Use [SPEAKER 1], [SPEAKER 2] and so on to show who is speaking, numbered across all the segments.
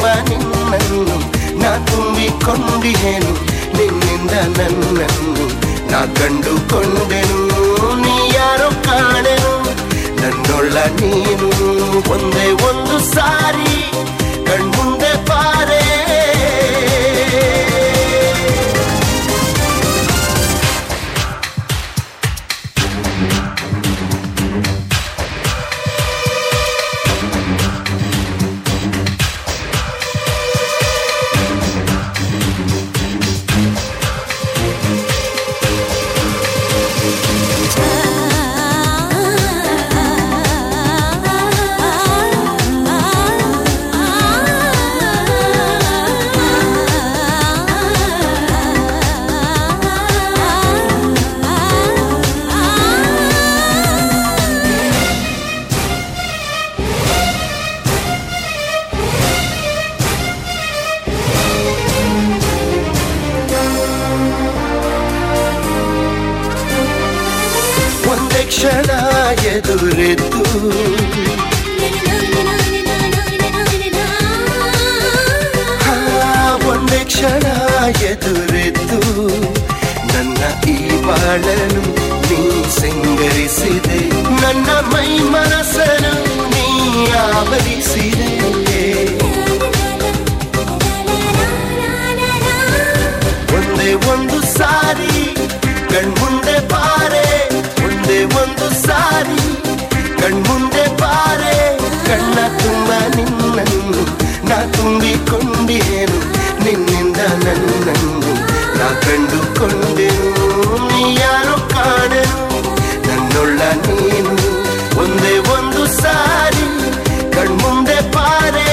[SPEAKER 1] ತುಂಬ ನಿನ್ನನ್ನು ನಾ ತುಂಬಿಕೊಂಡಿಹೇನು ನಿನ್ನಿಂದ ನನ್ನನ್ನು ನಾ ಕಂಡುಕೊಂಡೆನು ನೀ ಯಾರೋ ಕಾಣೆನು ನನ್ನೊಳ್ಳ ನೀನು ಒಂದೇ ಒಂದು ಸಾರಿ ಕಣ್ಮುಂದೆ ಬಾರೆ ಒಂದೇ ಕ್ಷಣ ಎದುರೆದ್ದು ಆ, ಒಂದೇ ಕ್ಷಣ ಎದುರೆದ್ದು ನನ್ನ ಈ ಬಾಳನು ನೀ ಸಿಂಗರಿಸಿದೆ ನನ್ನ ಮೈ ಮನಸ್ಸನು ನೀ ಆವರಿಸಿದೆ ಒಂದೇ ಒಂದು ಸಾರಿ ಕಣ್ಮುಂದೆ ಬಾರೆ ಒಂದೇ ಒಂದು ಸಾರಿ ಕಣ್ಮುಂದೆ ಬಾರೆ ಕಣ್ಣ ತುಂಬ ನಿನ್ನನ್ನು ನಾ ತುಂಬಿಕೊಂಡೇನು ನಿನ್ನಿಂದ ನನ್ನನ್ನು ನಾ ಕಂಡುಕೊಂಡೆನು ನೀ ಯಾರೋ ಕಾಣೆನು ನನ್ನೊಳ್ಳ ನೀನು ಒಂದೇ ಒಂದು ಸಾರಿ ಕಣ್ಮುಂದೆ ಬಾರೆ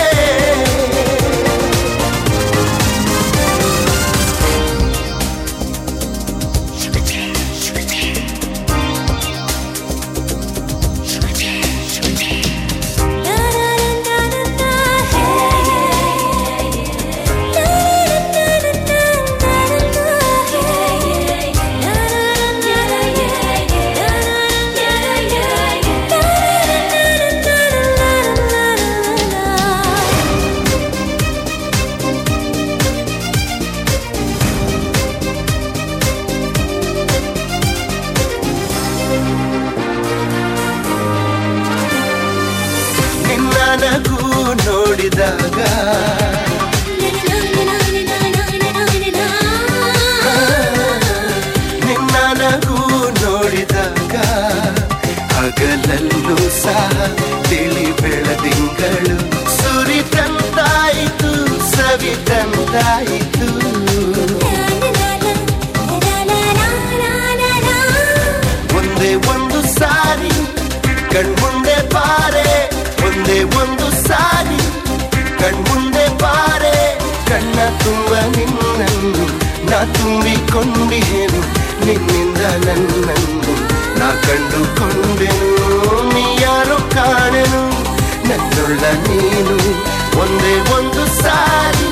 [SPEAKER 1] ನಿನ್ನ ನಗು ನೋಡಿದಾಗ ನಿನ್ನ ನಗು ನೋಡಿದಾಗ ಹಗಲಲ್ಲೂ ಸಹ ತಿಳಿ ಬೆಳದಿಂಗಳು ಸುರಿತಂತಾಯಿತು ಸವಿತಂತಾಯಿತು ಒಂದೇ ಒಂದು ಸಾರಿ ಕಣ್ಮುಂದೆ ಬಾರೆ ಒಂದೇ ಒಂದು ಸಾರಿ ಕಣ್ಮುಂದೆ ಬಾರೆ ಕಣ್ಣ ತುಂಬ ನಿನ್ನನ್ನು ನಾ ತುಂಬಿಕೊಂಡಿಹೇನು ನಿನ್ನಿಂದ ನನ್ನನ್ನು ನಾ ಕಂಡುಕೊಂಡೆನು ನೀ ಯಾರೋ ಕಾಣೆನು ನನ್ನುಳ್ಳ ನೀನು ಒಂದೇ ಒಂದು ಸಾರಿ